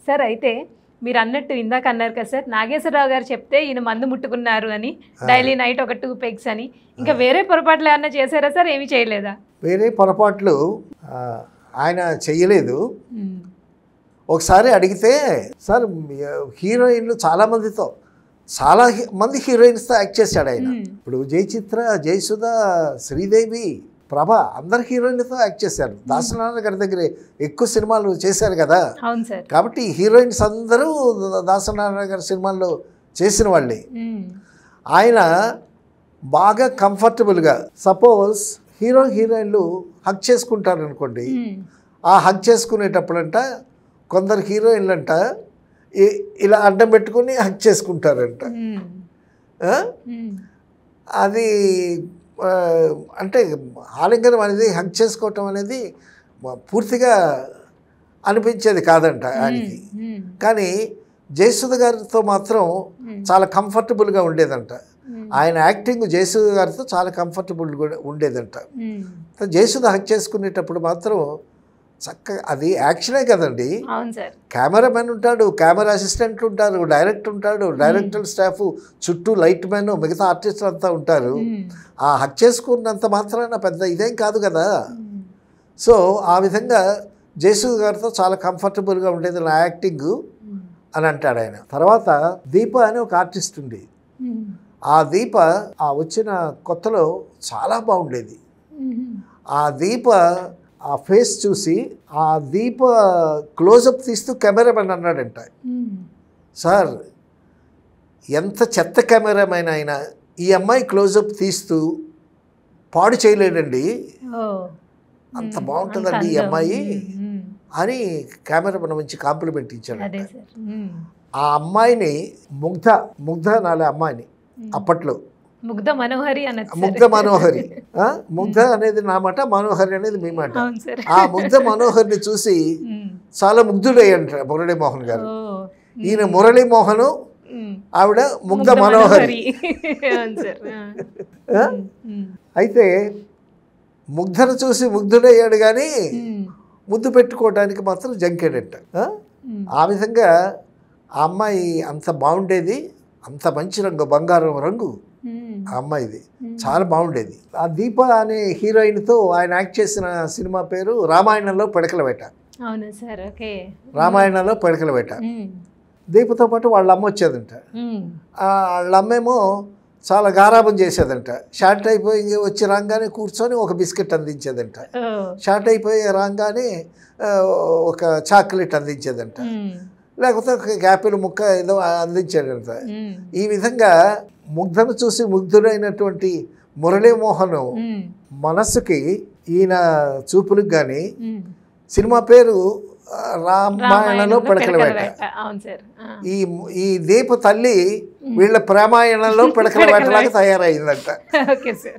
Sir అయితే మీరు అన్నట్టు ఇందాక అన్నారు కదా సార్ నాగేశ్వరరావు గారు చెప్తే ఈయన మందు ముట్టుకున్నారు అని డైలీ నైట్ ఒక టూ పెగ్స్ అని ఇంకా వేరే పొరపాట్లు ఏమన్నా చేశారా సార్ ఏమీ చేయలేదా వేరే పొరపాట్లు ఆ, ఆయన చెయ్యలేదు ఒకసారి అడిగితే సార్ మీ- హీరోయిన్లు చాలా మందితో చాలా హీ- మంది హీరోయిన్స్తో యాక్ట్ చేశాడు ఆయన మ్మ్. ఇప్పుడు జయచిత్ర జయసుధ శ్రీదేవి ప్రభ అందరు హీరోయిన్లతో యాక్ట్ చేశారు దాసనారాయణ గారి దగ్గర ఎక్కువ సినిమాలు చేశారు కదా అవును సార్ కాబట్టి హీరోయిన్స్ అందరూ దాసనారాయణ గారి సినిమాల్లో చేసిన వాళ్ళే మ్మ్. ఆయన బాగా కంఫర్టబుల్గా సపోజ్ హీరో హీరోయిన్లు హక్ చేసుకుంటారు అనుకోండి మ్మ్. ఆ హక్ చేసుకునేటప్పుడంట కొందరు హీరోయిన్లంట ఇ- ఇలా అడ్డం పెట్టుకుని హక్ చేసుకుంటారంట మ్మ్. ఆ? మ్మ్. అది ఆ, అంటే ఆలింగనం అనేది హక్ చేసుకోవటం అనేది పూర్తిగా అనిపించేది కాదంట ఆయనకి మ్మ్. కానీ జయసుధ గారితో మాత్రం మ్మ్. చాలా కంఫర్టబుల్గా ఉండేదంట మ్మ్. ఆయన యాక్టింగ్ జయసుధ గారితో చాలా కంఫర్టబుల్గా ఉండేదంట మ్మ్. జయసుధ హక్ చేసుకునేటప్పుడు మాత్రం చక్కగా అది యాక్షనే కదండి అవును సార్ కెమెరామెన్ ఉంటాడు కెమెరా అసిస్టెంట్ ఉంటారు డైరెక్టర్ ఉంటాడు డైరెక్టర్ స్టాఫ్ చుట్టూ లైట్ మెన్ మిగతా ఆర్టిస్టులు అంతా ఉంటారు మ్మ్. ఆ హక్ చేసుకున్నంత మాత్రాన పెద్ద ఇదేం కాదు కదా మ్మ్. సో ఆ విధంగా జయసుధ గారితో చాలా కంఫర్టబుల్గా ఉండేది నా యాక్టింగ్ మ్మ్. అని అంటాడు ఆయన తర్వాత దీప అని ఒక ఆర్టిస్ట్ ఉంది మ్మ్. ఆ దీప ఆ వచ్చిన కొత్తలో చాలా బాగుండేది మ్మ్. ఆ దీప ఆ ఫేస్ చూసి ఆ దీప క్లోజప్ తీస్తూ కెమెరామెన్ అన్నాడంట మ్మ్. సార్ ఎంత చెత్త కెమెరామెన్ అయినా ఈ అమ్మాయి క్లోజప్ తీస్తూ పాడు చేయలేడండి ఓ. అంత మ్మ్. బాగుంటుందండి ఈ అంత అందం. అమ్మాయి మ్మ్. అని కెమెరామెన్ మంచి కాంప్లిమెంట్ ఇచ్చాడు అదే సార్ మ్మ్. ఆ అమ్మాయిని ముగ్ధ ముగ్ధ నాలే అమ్మాయిని అప్పట్లో ముగ్ధ మనోహరి అనొచ్చు ముగ్ధ మనోహరి ఆ? ముగ్ధ అనేది నా మాట మనోహరి అనేది మీ మాట అవును సార్ ఆ ముగ్ధ మనోహర్ని చూసి మ్మ్. చాలా ముగ్ధుడయ్యంట మురళీమోహన్ గారు ఓ. ఈయన మురళీమోహను మ్మ్. ఆవిడ ముగ్ధ మనోహరి అవును సార్ ఆ. ఆ? మ్మ్. అయితే ముగ్ధను చూసి ముగ్ధుడయ్యాడు కానీ మ్మ్. ముద్దు పెట్టుకోవడానికి మాత్రం జంకాడంట ఆ? మ్మ్. ఆ విధంగా ఆ అమ్మాయి అంత బాగుండేది అంత మంచి రంగు బంగారం రంగు మ్మ్. ఆ అమ్మాయిది మ్మ్. చాలా బాగుండేది ఆ దీప అనే హీరోయిన్తో ఆయన యాక్ట్ చేసిన సినిమా పేరు రామాయణంలో పిడకల వేట అవునా సార్ ఓకే రామాయణంలో పిడకల వేట మ్మ్. దీపతో పాటు వాళ్ళ అమ్మ వచ్చేదంట మ్మ్. ఆ వాళ్ళ అమ్మేమో చాలా గారాబం చేసేదంట షార్ట్ అయిపోయి ఇంక వచ్చి రాగానే కూర్చొని ఒక బిస్కెట్ అందించేదంట ఓ. షార్ట్ అయిపోయి రాగానే ఆ, ఒక చాక్లెట్ అందించేదంట మ్మ్. లేకపోతే ఒక యాపిల్ ముక్క ఏదో అందించేదంట మ్మ్. ఈ విధంగా ముగ్ధను చూసి ముగ్ధుడైనటువంటి మురళీమోహన్ మ్మ్. మనస్సుకి ఈయన చూపులకు కానీ మ్మ్. సినిమా పేరు ఆ, రామాయణంలో రామాయణంలో పిడకల పిడకల వేట వేట. అవును సార్ ఆ. ఈ ఈ దీప తల్లి వీళ్ళ ప్రేమాయణంలో పిడకల వేటలాగా తయారైందంట ఓకే సార్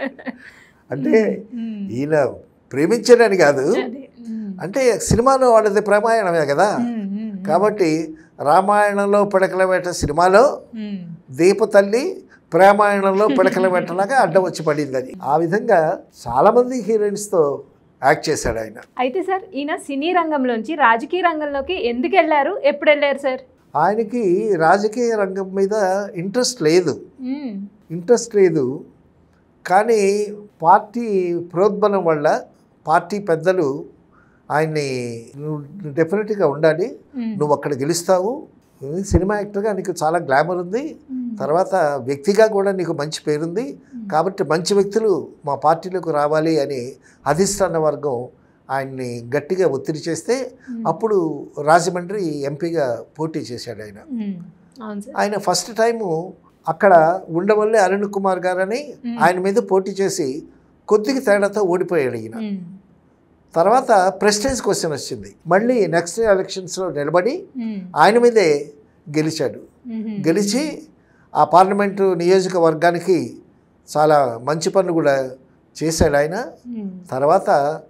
అంటే మ్మ్. ఈయన ప్రేమించడని కాదు అదే మ్మ్. అంటే సినిమాలో వాళ్ళది ప్రేమాయణమే కదా మ్మ్. మ్మ్. కాబట్టి రామాయణంలో పిడకల వేట సినిమాలో మ్మ్. దీప తల్లి ప్రేమాయణంలో పిడకల వేటలాగా అడ్డం వచ్చి పడిందని ఆ విధంగా చాలామంది హీరోయిన్స్తో యాక్ట్ చేశాడు ఆయన అయితే సార్ ఈయన సినీ రంగంలోంచి రాజకీయ రంగంలోకి ఎందుకు వెళ్ళారు ఎప్పుడు వెళ్ళారు సార్ ఆయనకి రాజకీయ రంగం మీద ఇంట్రెస్ట్ లేదు మ్మ్. ఇంట్రెస్ట్ లేదు కానీ పార్టీ ప్రోద్బలం వల్ల పార్టీ పెద్దలు ఆయన్ని నువ్వు డెఫినెట్గా ఉండాలి మ్మ్. నువ్వు అక్కడ గెలుస్తావు నువ్వు సినిమా యాక్టర్గా నీకు చాలా గ్లామర్ ఉంది మ్మ్. తర్వాత వ్యక్తిగా కూడా నీకు మంచి పేరుంది కాబట్టి మంచి వ్యక్తులు మా పార్టీలోకి రావాలి అని అధిష్టాన వర్గం ఆయన్ని గట్టిగా ఒత్తిడి చేస్తే అప్పుడు రాజమండ్రి ఎంపీగా పోటీ చేశాడు ఆయన మ్మ్. అవును సార్ ఆయన ఫస్ట్ టైము అక్కడ ఉండవల్లే అరుణ్ కుమార్ గారని మ్మ్. ఆయన మీద పోటీ చేసి కొద్దిగా తేడాతో ఓడిపోయాడు ఈయన మ్మ్. తర్వాత ప్రెస్టేజ్ క్వశ్చన్ వచ్చింది మళ్ళీ నెక్స్ట్ ఎలక్షన్స్లో నిలబడి మ్మ్. ఆయన మీదే గెలిచాడు మ్మ్. గెలిచి ఆ పార్లమెంటు నియోజకవర్గానికి చాలా మంచి పనులు కూడా చేశాడు ఆయన మ్మ్. తర్వాత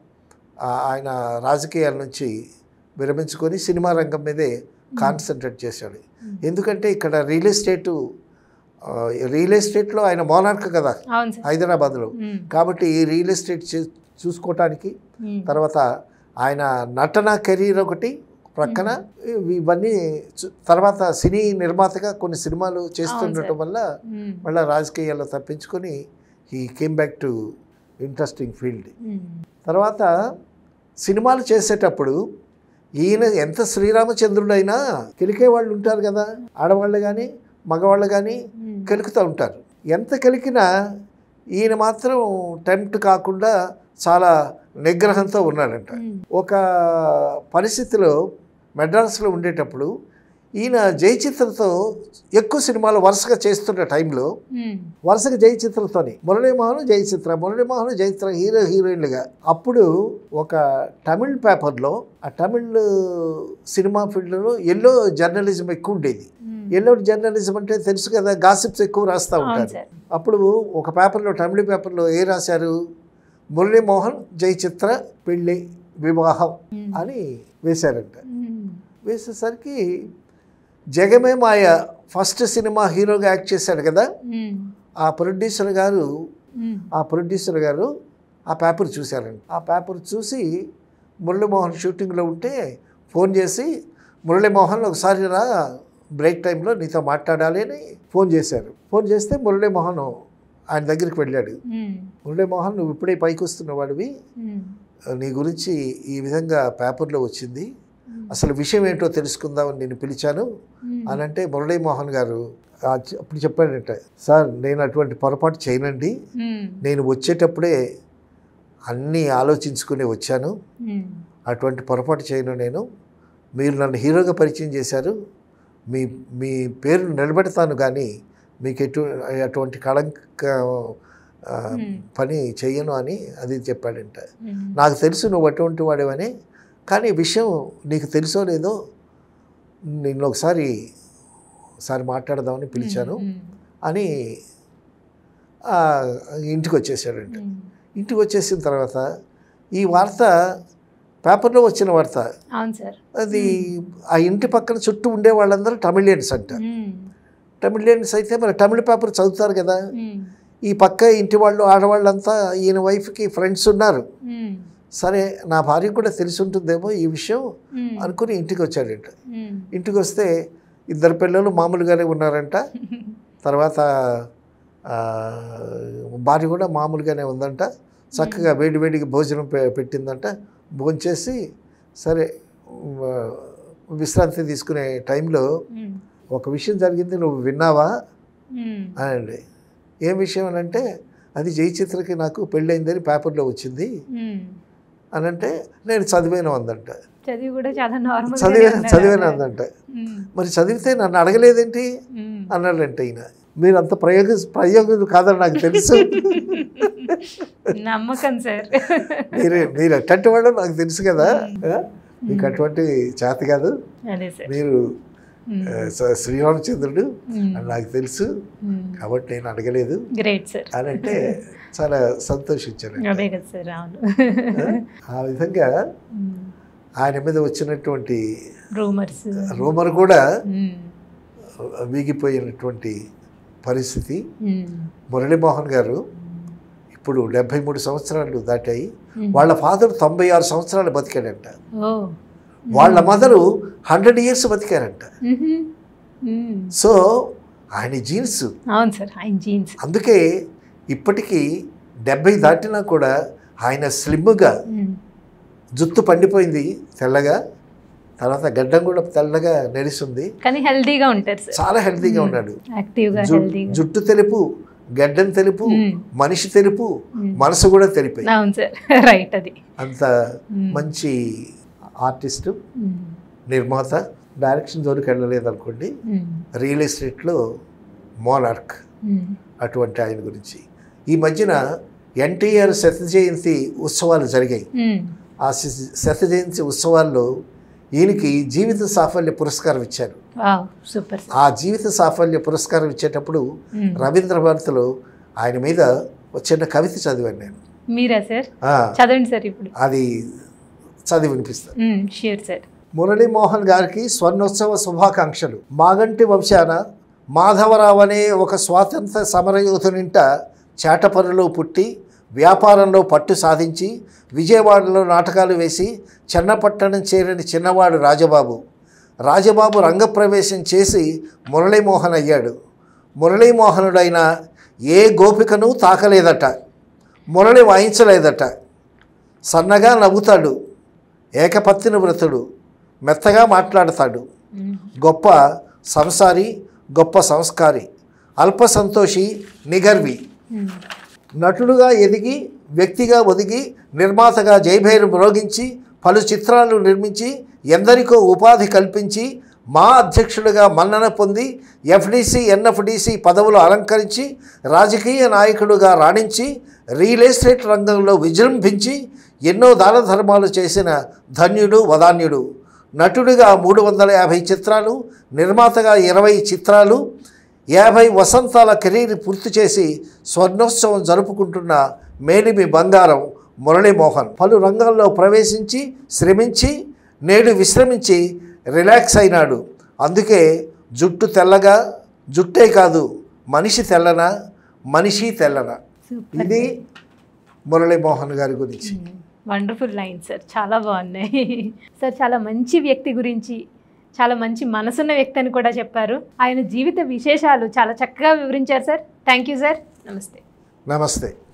ఆ- ఆయన రాజకీయాల నుంచి విరమించుకొని సినిమా రంగం మీదే కాన్సన్ట్రేట్ చేశాడు ఎందుకంటే ఇక్కడ రియల్ ఎస్టేటు ఆ, రియల్ ఎస్టేట్లో ఆయన మోనార్క్ కదా అవును సార్ హైదరాబాద్లో మ్మ్. కాబట్టి ఈ రియల్ ఎస్టేట్ చే- చూసుకోవటానికి మ్మ్. తర్వాత ఆయన నటన కెరీర్ ఒకటి ప్రక్కన ఇవి- ఇవన్నీ చు- తర్వాత సినీ నిర్మాతగా కొన్ని సినిమాలు చేస్తుండటం వల్ల మ్మ్. మళ్ళీ రాజకీయాల్లో తప్పించుకొని ఈ came back to interesting field hmm. తర్వాత సినిమాలు చేసేటప్పుడు ఈయన ఎంత శ్రీరామచంద్రుడైనా కెలికే వాళ్ళు ఉంటారు కదా ఆడవాళ్ళు కానీ మగవాళ్ళు కానీ మ్మ్. కెలుకుతూ ఉంటారు ఎంత కెలికినా ఈయన మాత్రం టెంప్ట్ కాకుండా చాలా నిగ్రహంతో ఉన్నాడంట మ్మ్. ఒక పరిస్థితిలో మెడ్రాస్లో ఉండేటప్పుడు ఈయన జయచిత్రతో ఎక్కువ సినిమాలు వరుసగా చేస్తున్న టైంలో మ్మ్. వరుసగా జయచిత్రతోని మురళీమోహన్ జయచిత్ర మురళీమోహన్ జయచిత్ర హీరో హీరోయిన్లుగా అప్పుడు ఒక తమిళ్ పేపర్లో ఆ తమిళ్ సినిమా ఫీల్డ్లో ఎల్లో జర్నలిజం ఎక్కువ ఉండేది మ్మ్. ఎల్లో జర్నలిజం అంటే తెలుసు కదా గాసిప్స్ ఎక్కువ రాస్తూ అవును ఉంటారు సార్ అప్పుడు ఒక పేపర్లో తమిళ పేపర్లో ఏ రాశారు మురళీమోహన్ జయచిత్ర పెళ్ళి వివాహం మ్మ్. అని వేశారంట మ్మ్. వేసేసరికి జగమే మాయ ఫస్ట్ సినిమా హీరోగా యాక్ట్ చేశాడు కదా మ్మ్. ఆ ప్రొడ్యూసర్ గారు మ్మ్. ఆ ప్రొడ్యూసర్ గారు ఆ పేపర్ చూశారండి ఆ పేపర్ చూసి మురళీమోహన్ షూటింగ్లో ఉంటే ఫోన్ చేసి మురళీమోహన్ ఒకసారి రా బ్రేక్ టైంలో నీతో మాట్లాడాలి అని ఫోన్ చేశారు ఫోన్ చేస్తే మురళీమోహన్ ఆయన దగ్గరికి వెళ్ళాడు మ్మ్. మురళీమోహన్ నువ్వు ఇప్పుడే పైకి వస్తున్న వాడివి మ్మ్. నీ గురించి ఈ విధంగా పేపర్లో వచ్చింది మ్మ్. అసలు విషయం ఏంటో తెలుసుకుందామని నేను పిలిచాను మ్మ్. అని అంటే మురళీమోహన్ గారు ఆ చె- అప్పుడు చెప్పాడంట సార్ నేను అటువంటి పొరపాటు చేయనండి మ్మ్. నేను వచ్చేటప్పుడే అన్నీ ఆలోచించుకుని వచ్చాను మ్మ్. అటువంటి పొరపాటు చేయను నేను మీరు నన్ను హీరోగా పరిచయం చేశారు మీ మీ పేరు నిలబెడతాను కానీ మీకు ఎటు అటువంటి కళంక ఆ, Hmm. పని చెయ్యను అని అది చెప్పాడంట మ్మ్. నాకు తెలుసు నువ్వు అటువంటి వాడేవని కానీ ఈ విషయం నీకు తెలుసో లేదో నిన్ను ఒకసారి ఒకసారి మాట్లాడదామని పిలిచాను మ్మ్. అని ఆ, ఇంటికి వచ్చేసాడంట మ్మ్. ఇంటికి వచ్చేసిన తర్వాత ఈ వార్త పేపర్లో వచ్చిన వార్త అవును సార్ అది ఆ ఇంటి పక్కన చుట్టూ ఉండే వాళ్ళందరూ తమిళియన్స్ అంట మ్మ్. తమిళియన్స్ అయితే మరి తమిళ పేపర్ చదువుతారు కదా మ్మ్. ఈ పక్క ఇంటి వాళ్ళు ఆడవాళ్ళంతా ఈయన వైఫ్కి ఫ్రెండ్స్ ఉన్నారు మ్మ్. సరే నా భార్యకు కూడా తెలిసి ఉంటుందేమో ఈ విషయం మ్మ్. అనుకుని ఇంటికి వచ్చాడంట మ్మ్. ఇంటికి వస్తే ఇద్దరు పిల్లలు మామూలుగానే ఉన్నారంట తర్వాత ఆ, భార్య కూడా మామూలుగానే ఉందంట చక్కగా వేడి వేడికి భోజనం పె- పెట్టిందంట భోంచేసి సరే ఉమ్, విశ్రాంతి తీసుకునే టైంలో మ్మ్. ఒక విషయం జరిగింది నువ్వు విన్నావా మ్మ్. అనండి ఏం విషయం అని అంటే అది జయచిత్రకి నాకు పెళ్ళయిందని పేపర్లో వచ్చింది మ్మ్. అని అంటే నేను చదివాను అందంట చదివి కూడా చాలా నార్మల్ చదివాను చదివాను అందంట మరి చదివితే నన్ను అడగలేదేంటి అన్నాడంట ఈయన మీరు అంత ప్రయోగ ప్రయోగం కాదని నాకు తెలుసు నమ్మకం సార్ మీరు మీరు అట్టంటి వాడు నాకు తెలుసు కదా ఆ? మీకు అటువంటి చేత కాదు అదే సార్ మీరు ఆ, స- శ్రీరామచంద్రుడు అని నాకు తెలుసు మ్మ్. కాబట్టి నేను అడగలేదు గ్రేట్ సార్ అని అంటే చాలా సంతోషించాను అదే కదా సార్ అవును ఆ విధంగా ఆయన మీద వచ్చినటువంటి రూమర్స్ రూమర్ కూడా వీగిపోయినటువంటి పరిస్థితి మురళీమోహన్ గారు ఇప్పుడు డెబ్భై మూడు సంవత్సరాలు దాటాయి వాళ్ళ ఫాదర్ తొంభై ఆరు సంవత్సరాలు బతికాడంట ఓ వాళ్ళ మదరు హండ్రెడ్ ఇయర్స్ బతికారంట మ్మ్. మ్మ్. సో ఆయన జీన్స్ అవును సార్ ఆయన జీన్స్ అందుకే ఇప్పటికీ డెబ్భై దాటినా కూడా ఆయన స్లిమ్గా జుత్తు పండిపోయింది తెల్లగా తర్వాత గడ్డం కూడా తెల్లగా నెరిసింది కానీ హెల్తీగా ఉంటారు సార్ చాలా హెల్తీగా ఉన్నాడు యాక్టివ్గా జు- హెల్తీగా జుట్టు తెలుపు గడ్డం తెలుపు మ్మ్. మనిషి తెలుపు మ్మ్. మనసు కూడా తెలిపాయి అవును సార్ రైట్ అది అంత మ్మ్. మంచి ఆర్టిస్టు మ్మ్. నిర్మాత డైరెక్షన్ జోలికి వెళ్ళలేదు అనుకోండి మ్మ్. రియల్ ఎస్టేట్లో మోనార్క్ మ్మ్. అటువంటి ఆయన గురించి ఈ మధ్యన ఎన్టీఆర్ శత జయంతి ఉత్సవాలు జరిగాయి మ్మ్. ఆ శ- శత జయంతి ఉత్సవాల్లో ఈయనకి జీవిత సాఫల్య పురస్కారం ఇచ్చారు వావ్ సూపర్ సార్ ఆ జీవిత సాఫల్య పురస్కారం ఇచ్చేటప్పుడు మ్మ్. రవీంద్ర భారతిలో ఆయన మీద ఒక చిన్న కవిత చదివాను నేను మీరా సార్ ఆ, చదవండి సార్ ఇప్పుడు అది చదివి వినిపిస్తాను షూర్ సార్ మురళీమోహన్ గారికి స్వర్ణోత్సవ శుభాకాంక్షలు మాగంటి వంశాన మాధవరావు అనే ఒక స్వాతంత్ర సమరయోధునింట చేటపరులో పుట్టి వ్యాపారంలో పట్టు సాధించి విజయవాడలో నాటకాలు వేసి చెన్నపట్టణం చేరని చిన్నవాడు రాజబాబు రాజబాబు రంగప్రవేశం చేసి మురళీమోహన్ అయ్యాడు మురళీమోహనుడైన ఏ గోపికను తాకలేదట మురళి వాయించలేదట సన్నగా నవ్వుతాడు ఏకపత్తిని వ్రతుడు మెత్తగా మాట్లాడతాడు గొప్ప సంసారి గొప్ప సంస్కారి అల్ప సంతోషి నిగర్వి నటుడుగా ఎదిగి వ్యక్తిగా ఒదిగి నిర్మాతగా జైభైరు మ్రోగించి పలు చిత్రాలు నిర్మించి ఎందరికో ఉపాధి కల్పించి మా అధ్యక్షుడిగా మన్నన పొంది ఎఫ్డిసి ఎన్ఎఫ్డిసి పదవులు అలంకరించి రాజకీయ నాయకుడుగా రాణించి రియల్ ఎస్టేట్ రంగంలో విజృంభించి ఎన్నో దాన ధర్మాలు చేసిన ధన్యుడు వదాన్యుడు నటుడిగా మూడు వందల యాభై చిత్రాలు నిర్మాతగా ఇరవై చిత్రాలు యాభై వసంతాల కెరీర్ పూర్తి చేసి స్వర్ణోత్సవం జరుపుకుంటున్న మేడిమి బంగారం మురళీమోహన్ పలు రంగాల్లో ప్రవేశించి శ్రమించి నేడు విశ్రమించి రిలాక్స్ అయినాడు అందుకే జుట్టు తెల్లగా జుట్టే కాదు మనిషి తెల్లన మనిషి తెల్లన సూపర్ ఇది మురళీమోహన్ గారి గురించి వండర్ఫుల్ లైన్ సార్ చాలా బాగున్నాయి సార్ చాలా మంచి వ్యక్తి గురించి చాలా మంచి మనసున్న వ్యక్తి అని కూడా చెప్పారు ఆయన జీవిత విశేషాలు చాలా చక్కగా వివరించారు సార్ థ్యాంక్ యూ సార్ నమస్తే నమస్తే